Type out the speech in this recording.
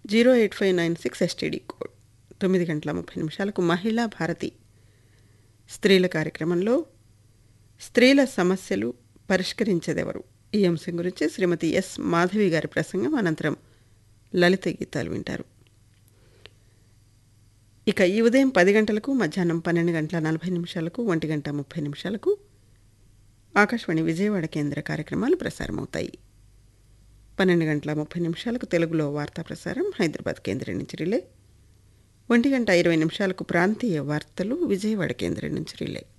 zero eight five nine six STD code తొమ్మిది గంటల ముప్పై నిమిషాలకు మహిళా భారతి స్త్రీల కార్యక్రమంలో స్త్రీల సమస్యలు పరిష్కరించేదెవరు ఈ అంశం గురించి శ్రీమతి ఎస్ మాధవి గారి ప్రసంగం అనంతరం లలిత గీతాలు వింటారు ఇక ఈ ఉదయం పది గంటలకు మధ్యాహ్నం పన్నెండు గంటల నలభై నిమిషాలకు ఒంటి గంట ముప్పై నిమిషాలకు ఆకాశవాణి విజయవాడ కేంద్ర కార్యక్రమాలు ప్రసారమవుతాయి పన్నెండు గంటల ముప్పై నిమిషాలకు తెలుగులో వార్తా ప్రసారం హైదరాబాద్ కేంద్రం నుంచి రిలే ఒంటి గంట ఇరవై నిమిషాలకు ప్రాంతీయ వార్తలు విజయవాడ కేంద్రం నుంచి రిలే